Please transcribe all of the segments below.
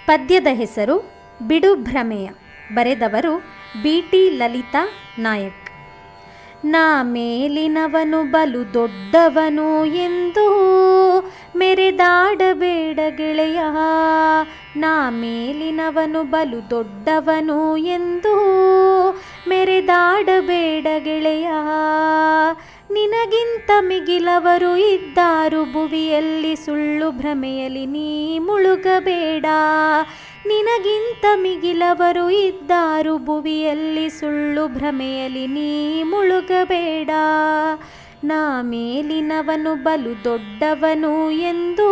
ಪದ್ಯದ ಹೆಸರು ಬಿಡು ಭ್ರಮೆಯ ಬರೆದವರು ಬಿ ಟಿ ಲಲಿತಾ ನಾಯಕ್ ನಾ ಮೇಲಿನವನು ಬಲು ದೊಡ್ಡವನು ಎಂದು ಮೆರೆದಾಡಬೇಡ ಗೆಳೆಯ ನಾ ಮೇಲಿನವನು ಬಲು ದೊಡ್ಡವನು ಎಂದು ಮೆರೆದಾಡಬೇಡ ಗೆಳೆಯ ನಿನಗಿಂತ ಮಿಗಿಲವರು ಇದ್ದಾರು ಭುವಿಯಲ್ಲಿ ಸುಳ್ಳು ಭ್ರಮೆಯಲ್ಲಿ ನೀ ಮುಳುಗಬೇಡ ನಿನಗಿಂತ ಮಿಗಿಲವರು ಇದ್ದಾರು ಭುವಿಯಲ್ಲಿ ಸುಳ್ಳು ಭ್ರಮೆಯಲ್ಲಿ ನೀ ಮುಳುಗಬೇಡ ನಾ ಮೇಲಿನವನು ಬಲು ದೊಡ್ಡವನು ಎಂದು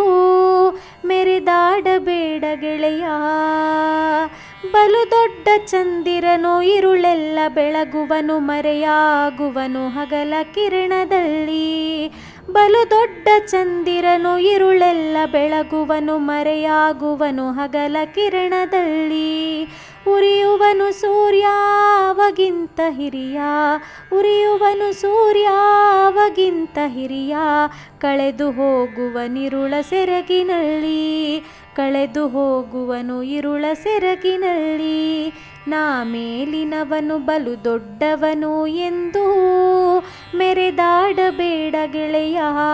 ಮೆರೆದಾಡಬೇಡ ಗೆಳೆಯ ಬಲು ದೊಡ್ಡ ಚಂದಿರನು ಇರುಳೆಲ್ಲ ಬೆಳಗುವನು ಮರೆಯಾಗುವನು ಹಗಲ ಕಿರಣದಲ್ಲಿ ಬಲು ದೊಡ್ಡ ಚಂದಿರನು ಇರುಳೆಲ್ಲ ಬೆಳಗುವನು ಮರೆಯಾಗುವನು ಹಗಲ ಕಿರಣದಲ್ಲಿ ಉರಿಯುವನು ಸೂರ್ಯ ಅವಗಿಂತ ಹಿರಿಯ ಉರಿಯುವನು ಸೂರ್ಯ ಅವಗಿಂತ ಹಿರಿಯ ಕಳೆದು ಹೋಗುವನಿರುಳ ಸೆರಗಿನಲ್ಲಿ ಕಳೆದು ಹೋಗುವನು ಇರುಳ ಸೆರಗಿನಲ್ಲಿ ನಾ ಮೇಲಿನವನು ಬಲು ದೊಡ್ಡವನು ಎಂದು ಮೆರೆದಾಡಬೇಡ ಗೆಳೆಯ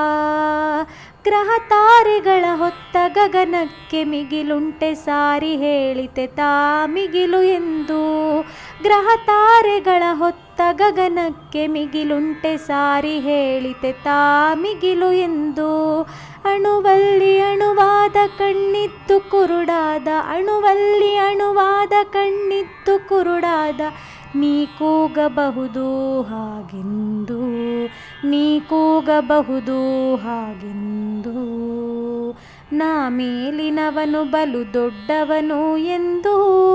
ಗ್ರಹ ತಾರೆಗಳ ಹೊತ್ತ ಗಗನಕ್ಕೆ ಮಿಗಿಲುಂಟೆ ಸಾರಿ ಹೇಳಿತೆ ತಾ ಮಿಗಿಲು ಎಂದು ಗ್ರಹ ತಾರೆಗಳ ಹೊತ್ತ ಗಗನಕ್ಕೆ ಮಿಗಿಲುಂಟೆ ಸಾರಿ ಹೇಳಿತೆ ತಾ ಮಿಗಿಲು ಎಂದು ಅಣುವಲ್ಲಿ ಅಣುವಾದ ಕಣ್ಣಿತ್ತು ಕುರುಡಾದ ಅಣುವಲ್ಲಿ ಅಣುವಾದ ಕಣ್ಣಿತ್ತು ಕುರುಡಾದ ನೀ ಕೂಗಬಹುದು ಹಾಗೆಂದು ನೀ ಕೂಗಬಹುದು ಹಾಗೆಂದು ನಾ ಮೇಲಿನವನು ಬಲು ದೊಡ್ಡವನು ಎಂದು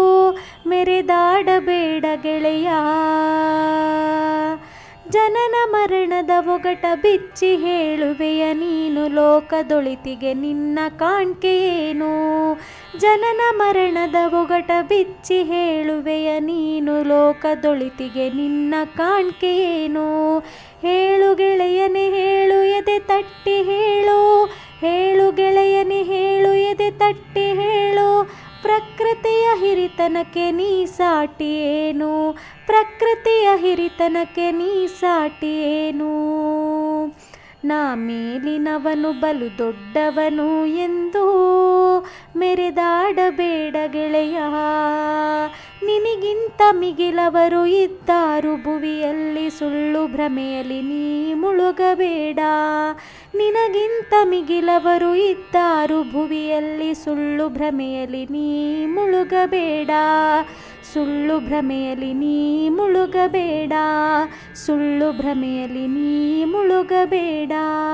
ಮೆರೆದಾಡಬೇಡ ಗೆಳೆಯ ಜನನ ಮರಣದ ಒಗಟ ಬಿಚ್ಚಿ ಹೇಳುವೆಯ ನೀನು ಲೋಕದೊಳಿತಿಗೆ ನಿನ್ನ ಕಾಣ್ಕೆಯೇನು ಜನನ ಮರಣದ ಒಗಟ ಬಿಚ್ಚಿ ಹೇಳುವೆಯ ನೀನು ಲೋಕದೊಳಿತಿಗೆ ನಿನ್ನ ಕಾಣ್ಕೆಯೇನು ಹೇಳು ಗೆಳೆಯನೆ ಹೇಳು ಎದೆ ತಟ್ಟಿ ಹೇಳು ಹೇಳು ಗೆಳೆಯನೆ ಹೇಳು ಎದೆ ತಟ್ಟಿ ಹೇಳು ಪ್ರಕೃತಿಯ ಹಿರಿತನಕ್ಕೆ ನೀ ಸಾಟಿಯೇನು ಪ್ರಕೃತಿಯ ಹಿರಿತನಕ್ಕೆ ನೀ ಸಾಟಿಯೇನು ನಾ ಮೇಲಿನವನು ಬಲು ದೊಡ್ಡವನು ಎಂದು ಮೆರೆದಾಡಬೇಡ ಗೆಳೆಯ ನಿನಗಿಂತ ಮಿಗಿಲವರು ಇದ್ದಾರು ಭುವಿಯಲ್ಲಿ ಸುಳ್ಳು ಭ್ರಮೆಯಲ್ಲಿ ನೀ ಮುಳುಗಬೇಡ ನಿನಗಿಂತ ಮಿಗಿಲವರು ಇದ್ದಾರು ಭುವಿಯಲ್ಲಿ ಸುಳ್ಳು ಭ್ರಮೆಯಲ್ಲಿ ನೀ ಮುಳುಗಬೇಡ ಸುಳ್ಳು ಭ್ರಮೆಯಲ್ಲಿ ನೀ ಮುಳುಗಬೇಡ ಸುಳ್ಳು ಭ್ರಮೆಯಲ್ಲಿ ನೀ ಮುಳುಗಬೇಡ